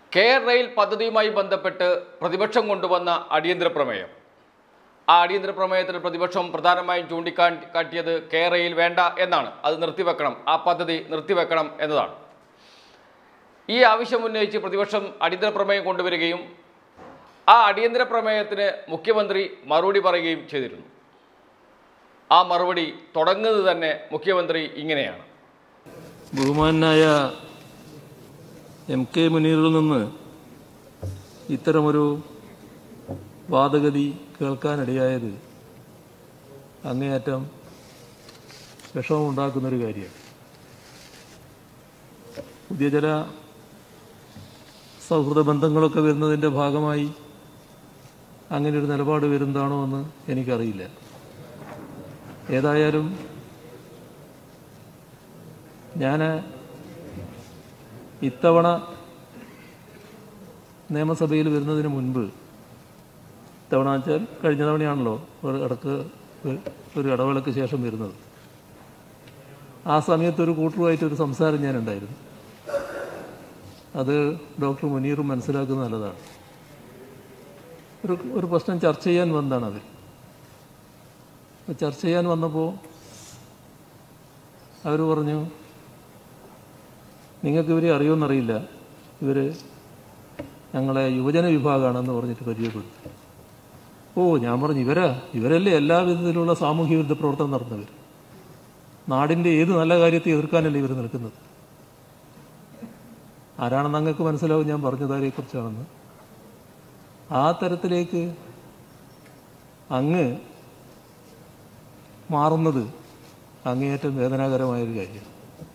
care rail പദ്ധതിയുമായി ബന്ധപ്പെട്ട് പ്രതിപക്ഷം കൊണ്ടുവന്ന അടിയന്തര പ്രമേയം ആ അടിയന്തര പ്രമേയത്തിൽ പ്രതിപക്ഷം പ്രധാനമായും ചൂണ്ടിക്കാട്ടിയത് കെയർ റെയിൽ വേണ്ട എന്നാണ് അത് നിർത്തിവെക്കണം ആ പദ്ധതി നിർത്തിവെക്കണം എന്നതാണ് ഈ ആവശ്യം ഉന്നയിച്ച് പ്രതിപക്ഷം അടിയന്തര പ്രമേയം കൊണ്ടുവരികയും ആ അടിയന്തര പ്രമേയത്തിന് മുഖ്യമന്ത്രി മറുപടി പറയുകയും ചെയ്തിരുന്നു ആ മറുപടി തുടങ്ങുന്നത് തന്നെ മുഖ്യമന്ത്രി ഇങ്ങനെയാണ് ബഹുമാനായ എം കെ മുനീറിൽ നിന്ന് ഇത്തരമൊരു വാദഗതി കേൾക്കാനിടയായത് അങ്ങേയറ്റം വിഷമമുണ്ടാക്കുന്നൊരു കാര്യമാണ് പുതിയ ചില സൗഹൃദ ബന്ധങ്ങളൊക്കെ വരുന്നതിൻ്റെ ഭാഗമായി അങ്ങനെ ഒരു നിലപാട് വരുന്നതാണോ എന്ന് എനിക്കറിയില്ല ഏതായാലും ഞാൻ ഇത്തവണ നിയമസഭയിൽ വരുന്നതിന് മുൻപ് ഇത്തവണ വെച്ചാൽ കഴിഞ്ഞ തവണയാണല്ലോ ഒരു ഇടക്ക് ഒരു- ഒരു ഇടവേളയ്ക്ക് ശേഷം വരുന്നത് ആ സമയത്ത് ഒരു കൂട്ടറുമായിട്ട് ഒരു സംസാരം ഞാൻ ഉണ്ടായിരുന്നു അത് ഡോക്ടർ മുനീറും മനസ്സിലാക്കുന്നത് നല്ലതാണ് ഒരു ഒരു പ്രശ്നം ചർച്ച ചെയ്യാൻ വന്നതാണ് അതിൽ അപ്പോൾ ചർച്ച ചെയ്യാൻ വന്നപ്പോൾ അവർ പറഞ്ഞു നിങ്ങൾക്ക് ഇവരെ അറിയുമെന്നറിയില്ല ഇവർ ഞങ്ങളെ യുവജന വിഭാഗമാണെന്ന് പറഞ്ഞിട്ട് പരിചയപ്പെടുത്തി ഓ ഞാൻ പറഞ്ഞു ഇവരാ ഇവരല്ലേ എല്ലാ വിധത്തിലുള്ള സാമൂഹ്യ വിരുദ്ധ പ്രവർത്തനം നടന്നവർ നാടിൻ്റെ ഏത് നല്ല കാര്യത്തെ എതിർക്കാനല്ലേ ഇവർ നിൽക്കുന്നത് ആരാണെന്ന് അങ്ങക്ക് മനസ്സിലാവും ഞാൻ പറഞ്ഞതാരെക്കുറിച്ചാണെന്ന് ആ തരത്തിലേക്ക് അങ്ങ് മാറുന്നത് അങ്ങേയറ്റം വേദനാകരമായൊരു കാര്യമാണ്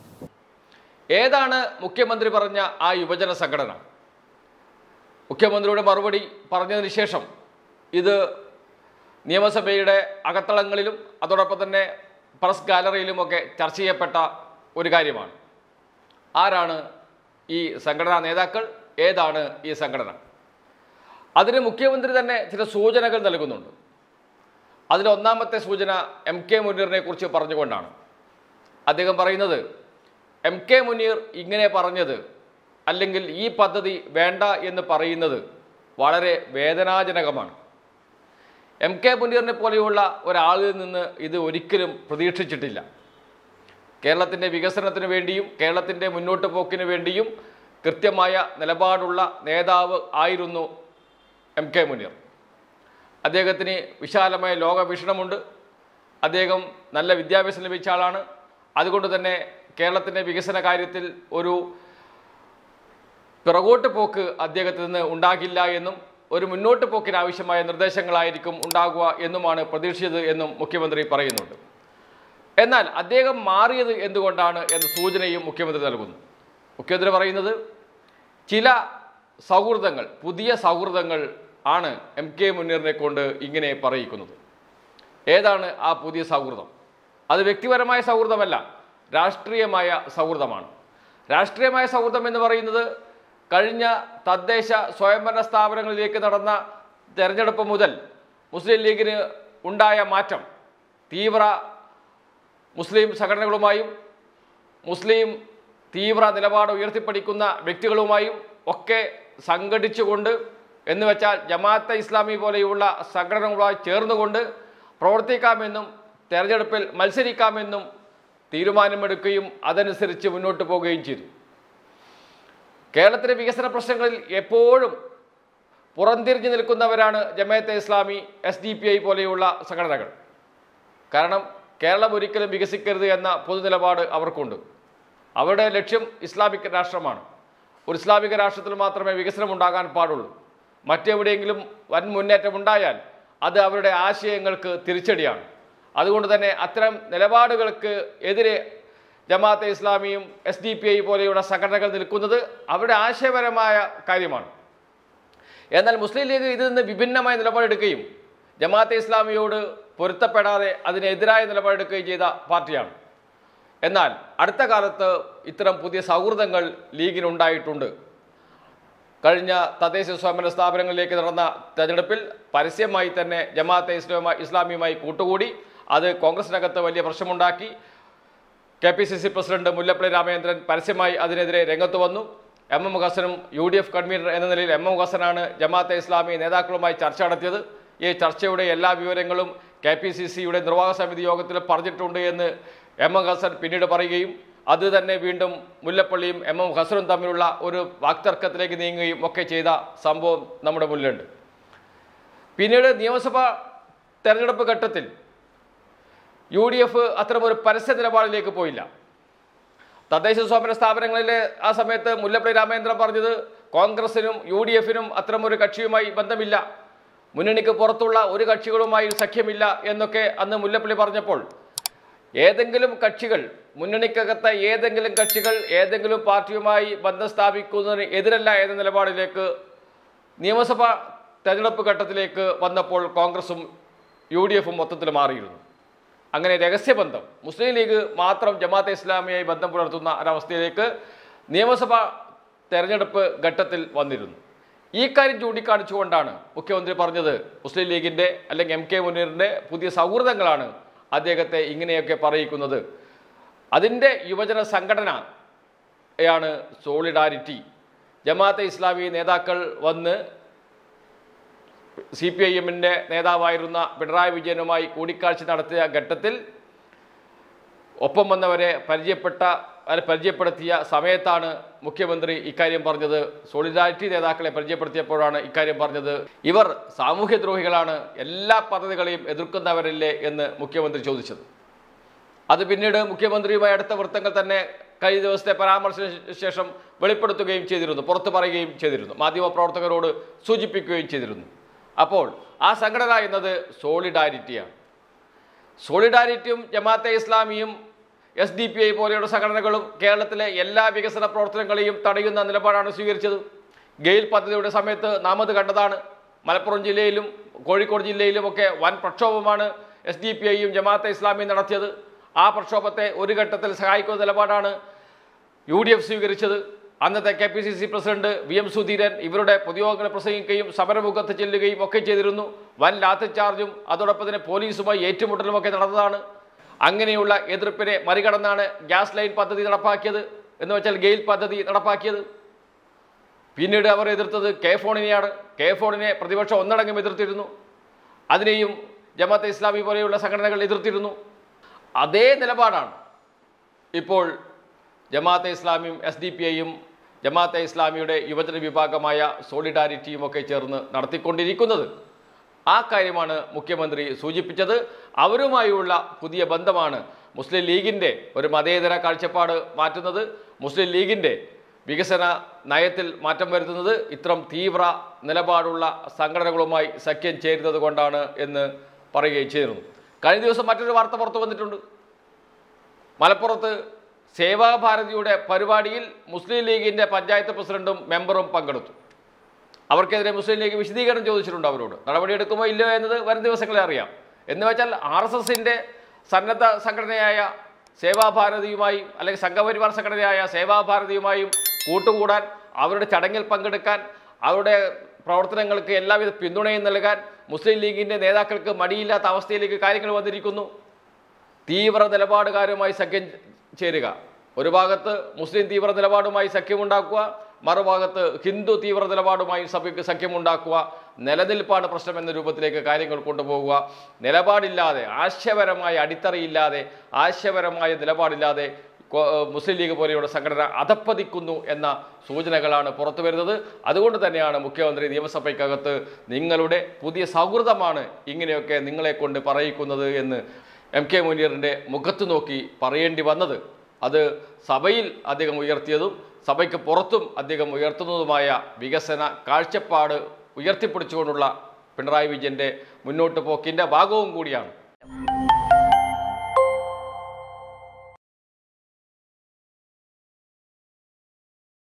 ഏതാണ് മുഖ്യമന്ത്രി പറഞ്ഞ ആ യുവജന സംഘടന മുഖ്യമന്ത്രിയുടെ മറുപടി പറഞ്ഞതിന് ശേഷം ഇത് നിയമസഭയുടെ അകത്തളങ്ങളിലും അതോടൊപ്പം തന്നെ പ്രസ് ഗാലറിയിലുമൊക്കെ ചർച്ച ചെയ്യപ്പെട്ട ഒരു കാര്യമാണ് ആരാണ് ഈ സംഘടനാ നേതാക്കൾ ഏതാണ് ഈ സംഘടന അതിന് മുഖ്യമന്ത്രി തന്നെ ചില സൂചനകൾ നൽകുന്നുണ്ട് അതിൽ ഒന്നാമത്തെ സൂചന എം കെ മുനീറിനെ കുറിച്ച് പറഞ്ഞുകൊണ്ടാണ് അദ്ദേഹം പറയുന്നത് എം കെ മുനീർ ഇങ്ങനെ പറഞ്ഞത് അല്ലെങ്കിൽ ഈ പദ്ധതി വേണ്ട എന്ന് പറയുന്നത് വളരെ വേദനാജനകമാണ് എം കെ മുനീറിനെ പോലെയുള്ള ഒരാളിൽ നിന്ന് ഇത് ഒരിക്കലും പ്രതീക്ഷിച്ചിട്ടില്ല കേരളത്തിൻ്റെ വികസനത്തിന് വേണ്ടിയും കേരളത്തിൻ്റെ മുന്നോട്ട് പോക്കിന് വേണ്ടിയും കൃത്യമായ നിലപാടുള്ള നേതാവ് ആയിരുന്നു എം കെ മുനീർ അദ്ദേഹത്തിന് വിശാലമായ ലോകവീക്ഷണമുണ്ട് അദ്ദേഹം നല്ല വിദ്യാഭ്യാസം ലഭിച്ച ആളാണ് അതുകൊണ്ട് തന്നെ കേരളത്തിൻ്റെ വികസന കാര്യത്തിൽ ഒരു പിറകോട്ട് പോക്ക് അദ്ദേഹത്തിൽ നിന്ന് ഉണ്ടാകില്ല എന്നും ഒരു മുന്നോട്ട് പോക്കിന് ആവശ്യമായ നിർദ്ദേശങ്ങളായിരിക്കും ഉണ്ടാകുക എന്നുമാണ് പ്രതീക്ഷിച്ചത് എന്നും മുഖ്യമന്ത്രി പറയുന്നുണ്ട് എന്നാൽ അദ്ദേഹം മാറിയത് എന്തുകൊണ്ടാണ് എന്ന സൂചനയും മുഖ്യമന്ത്രി നൽകുന്നു മുഖ്യമന്ത്രി പറയുന്നത് ചില സൗഹൃദങ്ങൾ പുതിയ സൗഹൃദങ്ങൾ ആണ് എം കെ മുനീറിനെ കൊണ്ട് ഇങ്ങനെ പറയിക്കുന്നത് ഏതാണ് ആ പുതിയ സൗഹൃദം അത് വ്യക്തിപരമായ സൗഹൃദമല്ല രാഷ്ട്രീയമായ സൗഹൃദമാണ് രാഷ്ട്രീയമായ സൗഹൃദം എന്ന് പറയുന്നത് കഴിഞ്ഞ തദ്ദേശ സ്വയംഭരണ സ്ഥാപനങ്ങളിലേക്ക് നടന്ന തെരഞ്ഞെടുപ്പ് മുതൽ മുസ്ലിം ലീഗിന് ഉണ്ടായ മാറ്റം തീവ്ര മുസ്ലിം സംഘടനകളുമായും മുസ്ലിം തീവ്ര നിലപാട് ഉയർത്തിപ്പിടിക്കുന്ന വ്യക്തികളുമായും ഒക്കെ സംഘടിച്ചുകൊണ്ട് എന്ന് വെച്ചാൽ ജമാഅത്തെ ഇസ്ലാമി പോലെയുള്ള സംഘടനകളുമായി ചേർന്നുകൊണ്ട് പ്രവർത്തിക്കാമെന്നും തെരഞ്ഞെടുപ്പിൽ മത്സരിക്കാമെന്നും തീരുമാനമെടുക്കുകയും അതനുസരിച്ച് മുന്നോട്ട് പോവുകയും ചെയ്തു കേരളത്തിലെ വികസന പ്രശ്നങ്ങളിൽ എപ്പോഴും പുറംതിരിഞ്ഞു നിൽക്കുന്നവരാണ് Jamaat Islami S D P I പോലെയുള്ള സംഘടനകൾ കാരണം കേരളം ഒരിക്കലും വികസിക്കരുത് എന്ന പൊതുനിലപാട് അവർക്കുണ്ട് അവരുടെ ലക്ഷ്യം ഇസ്ലാമിക് രാഷ്ട്രമാണ് ഒരു ഇസ്ലാമിക രാഷ്ട്രത്തിൽ മാത്രമേ വികസനം ഉണ്ടാകാൻ പാടുള്ളൂ മറ്റെവിടെയെങ്കിലും വൻ മുന്നേറ്റം ഉണ്ടായാൽ അത് അവരുടെ ആശയങ്ങൾക്ക് തിരിച്ചടിയാണ് അതുകൊണ്ട് തന്നെ അത്തരം നിലപാടുകൾക്ക് എതിരെ ജമാഅത്തെ ഇസ്ലാമിയും എസ് ഡി പി ഐ പോലെയുള്ള സംഘടനകൾ നിൽക്കുന്നത് അവരുടെ ആശയപരമായ കാര്യമാണ് എന്നാൽ മുസ്ലിം ലീഗ് ഇതിൽ നിന്ന് വിഭിന്നമായ നിലപാടെടുക്കുകയും ജമാഅത്തെ ഇസ്ലാമിയോട് പൊരുത്തപ്പെടാതെ അതിനെതിരായ നിലപാടെടുക്കുകയും ചെയ്ത പാർട്ടിയാണ് എന്നാൽ അടുത്ത കാലത്ത് ഇത്തരം പുതിയ സൗഹൃദങ്ങൾ ലീഗിനുണ്ടായിട്ടുണ്ട് കഴിഞ്ഞ തദ്ദേശ സ്വയംഭരണ സ്ഥാപനങ്ങളിലേക്ക് നടന്ന തെരഞ്ഞെടുപ്പിൽ പരസ്യമായി തന്നെ ജമാഅത്തെ ഇസ്ലാമ ഇസ്ലാമിയുമായി കൂട്ടുകൂടി അത് കോൺഗ്രസിനകത്ത് വലിയ പ്രശ്നമുണ്ടാക്കി K P C C president Mullappally Ramachandran പരസ്യമായി അതിനെതിരെ രംഗത്ത് വന്നു എം എം ഹസനും യു ഡി എഫ് കൺവീനർ എന്ന നിലയിൽ എം എം ഹസനാണ് ജമാഅത്തെ ഇസ്ലാമി നേതാക്കളുമായി ചർച്ച നടത്തിയത് ഈ ചർച്ചയുടെ എല്ലാ വിവരങ്ങളും കെ പി സി സിയുടെ നിർവാഹക സമിതി യോഗത്തിൽ പറഞ്ഞിട്ടുണ്ട് എന്ന് എം എം ഹസൻ പിന്നീട് പറയുകയും അത് തന്നെ വീണ്ടും മുല്ലപ്പള്ളിയും എം എം ഹസനും തമ്മിലുള്ള ഒരു വാക്തർക്കത്തിലേക്ക് നീങ്ങുകയും ഒക്കെ ചെയ്ത സംഭവം നമ്മുടെ മുന്നിലുണ്ട് പിന്നീട് നിയമസഭാ തെരഞ്ഞെടുപ്പ് ഘട്ടത്തിൽ യു ഡി എഫ് അത്തരമൊരു പരസ്യ നിലപാടിലേക്ക് പോയില്ല തദ്ദേശ സ്വയംഭരണ സ്ഥാപനങ്ങളിലെ ആ സമയത്ത് മുല്ലപ്പള്ളി രാമചന്ദ്രൻ പറഞ്ഞത് കോൺഗ്രസിനും യു ഡി എഫിനും അത്തരമൊരു കക്ഷിയുമായി ബന്ധമില്ല മുന്നണിക്ക് പുറത്തുള്ള ഒരു കക്ഷികളുമായി സഖ്യമില്ല എന്നൊക്കെ അന്ന് മുല്ലപ്പള്ളി പറഞ്ഞപ്പോൾ ഏതെങ്കിലും കക്ഷികൾ മുന്നണിക്കകത്തെ ഏതെങ്കിലും കക്ഷികൾ ഏതെങ്കിലും പാർട്ടിയുമായി ബന്ധം സ്ഥാപിക്കുന്നതിന് എതിരല്ല എന്ന നിലപാടിലേക്ക് നിയമസഭാ തെരഞ്ഞെടുപ്പ് ഘട്ടത്തിലേക്ക് വന്നപ്പോൾ കോൺഗ്രസും യു ഡി എഫും മൊത്തത്തിൽ മാറിയിരുന്നു അങ്ങനെ രഹസ്യബന്ധം മുസ്ലിം ലീഗ് മാത്രം ജമാഅത്തെ ഇസ്ലാമിയായി ബന്ധം പുലർത്തുന്ന ഒരവസ്ഥയിലേക്ക് നിയമസഭാ തെരഞ്ഞെടുപ്പ് ഘട്ടത്തിൽ വന്നിരുന്നു ഈ കാര്യം ചൂണ്ടിക്കാണിച്ചുകൊണ്ടാണ് മുഖ്യമന്ത്രി പറഞ്ഞത് മുസ്ലിം ലീഗിൻ്റെ അല്ലെങ്കിൽ എം കെ മുനീറിൻ്റെ പുതിയ സൗഹൃദങ്ങളാണ് അദ്ദേഹത്തെ ഇങ്ങനെയൊക്കെ പറയിക്കുന്നത് അതിൻ്റെ യുവജന സംഘടനയാണ് സോളിഡാരിറ്റി ജമാഅത്തെ ഇസ്ലാമി നേതാക്കൾ വന്ന് സി പി ഐ എമ്മിൻ്റെ നേതാവായിരുന്ന പിണറായി വിജയനുമായി കൂടിക്കാഴ്ച നടത്തിയ ഘട്ടത്തിൽ ഒപ്പം വന്നവരെ പരിചയപ്പെട്ട അവരെ പരിചയപ്പെടുത്തിയ സമയത്താണ് മുഖ്യമന്ത്രി ഇക്കാര്യം പറഞ്ഞത് സോളിഡാരിറ്റി നേതാക്കളെ പരിചയപ്പെടുത്തിയപ്പോഴാണ് ഇക്കാര്യം പറഞ്ഞത് ഇവർ സാമൂഹ്യദ്രോഹികളാണ് എല്ലാ പദ്ധതികളെയും എതിർക്കുന്നവരല്ലേ എന്ന് മുഖ്യമന്ത്രി ചോദിച്ചത് അത് പിന്നീട് മുഖ്യമന്ത്രിയുമായി അടുത്ത വൃത്തങ്ങൾ തന്നെ കഴിഞ്ഞ ദിവസത്തെ പരാമർശത്തിന് ശേഷം വെളിപ്പെടുത്തുകയും ചെയ്തിരുന്നു പുറത്തു പറയുകയും ചെയ്തിരുന്നു മാധ്യമപ്രവർത്തകരോട് സൂചിപ്പിക്കുകയും ചെയ്തിരുന്നു അപ്പോൾ ആ സംഘടന എന്നത് സോളിഡാരിറ്റിയാണ് സോളിഡാരിറ്റിയും ജമാഅത്തെ ഇസ്ലാമിയും എസ് ഡി പി ഐ പോലെയുള്ള സംഘടനകളും കേരളത്തിലെ എല്ലാ വികസന പ്രവർത്തനങ്ങളെയും തടയുന്ന നിലപാടാണ് സ്വീകരിച്ചത് ഗെയിൽ പദ്ധതിയുടെ സമയത്ത് നാം അത് കണ്ടതാണ് മലപ്പുറം ജില്ലയിലും കോഴിക്കോട് ജില്ലയിലും ഒക്കെ വൻ പ്രക്ഷോഭമാണ് എസ് ഡി പി ഐയും ജമാഅത്തെ ഇസ്ലാമിയും നടത്തിയത് ആ പ്രക്ഷോഭത്തെ ഒരു ഘട്ടത്തിൽ സഹായിക്കുന്ന നിലപാടാണ് യു ഡി എഫ് സ്വീകരിച്ചത് അന്നത്തെ K P C C president V M Sudheeran ഇവരുടെ പൊതുയോഗങ്ങൾ പ്രസംഗിക്കുകയും സമരമുഖത്ത് ചെല്ലുകയും ഒക്കെ ചെയ്തിരുന്നു വൻ ലാത്തി ചാർജും അതോടൊപ്പം തന്നെ പോലീസുമായി ഏറ്റുമുട്ടലും ഒക്കെ നടന്നതാണ് അങ്ങനെയുള്ള എതിർപ്പിനെ മറികടന്നാണ് ഗ്യാസ് ലൈൻ പദ്ധതി നടപ്പാക്കിയത് എന്ന് വെച്ചാൽ ഗെയിൽ പദ്ധതി നടപ്പാക്കിയത് പിന്നീട് അവർ എതിർത്തത് കെ ഫോണിനെയാണ് കെ ഫോണിനെ പ്രതിപക്ഷം ഒന്നടങ്കം എതിർത്തിരുന്നു അതിനെയും ജമാഅത്തെ ഇസ്ലാമി പോലെയുള്ള സംഘടനകൾ എതിർത്തിരുന്നു അതേ നിലപാടാണ് ഇപ്പോൾ ജമാഅത്തെ ഇസ്ലാമിയും എസ് ഡി പി ഐയും ജമാഅത്തെ ഇസ്ലാമിയുടെ യുവജന വിഭാഗമായ സോളിഡാരിറ്റിയും ഒക്കെ ചേർന്ന് നടത്തിക്കൊണ്ടിരിക്കുന്നത് ആ കാര്യമാണ് മുഖ്യമന്ത്രി സൂചിപ്പിച്ചത് അവരുമായുള്ള പുതിയ ബന്ധമാണ് മുസ്ലിം ലീഗിൻ്റെ ഒരു മതേതര കാഴ്ചപ്പാട് മാറ്റുന്നത് മുസ്ലിം ലീഗിൻ്റെ വികസന നയത്തിൽ മാറ്റം വരുത്തുന്നത് ഇത്തരം തീവ്ര നിലപാടുള്ള സംഘടനകളുമായി സഖ്യം ചേരുന്നത് കൊണ്ടാണ് എന്ന് പറയുകയും ചെയ്തിരുന്നു കഴിഞ്ഞ ദിവസം മറ്റൊരു വാർത്ത പുറത്തു വന്നിട്ടുണ്ട് മലപ്പുറത്ത് സേവാഭാരതിയുടെ പരിപാടിയിൽ മുസ്ലിം ലീഗിൻ്റെ പഞ്ചായത്ത് പ്രസിഡന്റും മെമ്പറും പങ്കെടുത്തു അവർക്കെതിരെ മുസ്ലിം ലീഗ് വിശദീകരണം ചോദിച്ചിട്ടുണ്ട് അവരോട് നടപടിയെടുക്കുമോ ഇല്ലയോ എന്നത് വരും ദിവസങ്ങളെ അറിയാം എന്ന് വെച്ചാൽ ആർ എസ് എസിൻ്റെ സന്നദ്ധ സംഘടനയായ സേവാഭാരതിയുമായും അല്ലെങ്കിൽ സംഘപരിവാർ സംഘടനയായ സേവാഭാരതിയുമായും കൂട്ടുകൂടാൻ അവരുടെ ചടങ്ങിൽ പങ്കെടുക്കാൻ അവരുടെ പ്രവർത്തനങ്ങൾക്ക് എല്ലാവിധ പിന്തുണയും നൽകാൻ മുസ്ലിം ലീഗിൻ്റെ നേതാക്കൾക്ക് മടിയില്ലാത്ത അവസ്ഥയിലേക്ക് കാര്യങ്ങൾ വന്നിരിക്കുന്നു തീവ്ര നിലപാടുകാരുമായി സഖ്യം ചേരുക ഒരു ഭാഗത്ത് മുസ്ലിം തീവ്ര നിലപാടുമായി സഖ്യമുണ്ടാക്കുക മറുഭാഗത്ത് ഹിന്ദു തീവ്ര നിലപാടുമായി സഭയ്ക്ക് സഖ്യമുണ്ടാക്കുക നിലനിൽപ്പാണ് പ്രശ്നം എന്ന രൂപത്തിലേക്ക് കാര്യങ്ങൾ കൊണ്ടുപോകുക നിലപാടില്ലാതെ ആശയപരമായ അടിത്തറയില്ലാതെ ആശയപരമായ നിലപാടില്ലാതെ കൊ- ഏഹ് മുസ്ലിം ലീഗ് പോലെയുള്ള സംഘടന അധപ്പതിക്കുന്നു എന്ന സൂചനകളാണ് പുറത്തു വരുന്നത് അതുകൊണ്ട് തന്നെയാണ് മുഖ്യമന്ത്രി നിയമസഭയ്ക്കകത്ത് നിങ്ങളുടെ പുതിയ സൗഹൃദമാണ് ഇങ്ങനെയൊക്കെ നിങ്ങളെ കൊണ്ട് പറയിക്കുന്നത് എന്ന് എം കെ മുനീറിൻ്റെ മുഖത്ത് നോക്കി പറയേണ്ടി വന്നത് അത് സഭയിൽ അദ്ദേഹം ഉയർത്തിയതും സഭയ്ക്ക് പുറത്തും അദ്ദേഹം ഉയർത്തുന്നതുമായ വികസന കാഴ്ചപ്പാട് ഉയർത്തിപ്പിടിച്ചുകൊണ്ടുള്ള പിണറായി വിജയൻ്റെ മുന്നോട്ട് പോക്കിൻ്റെ ഭാഗവും കൂടിയാണ്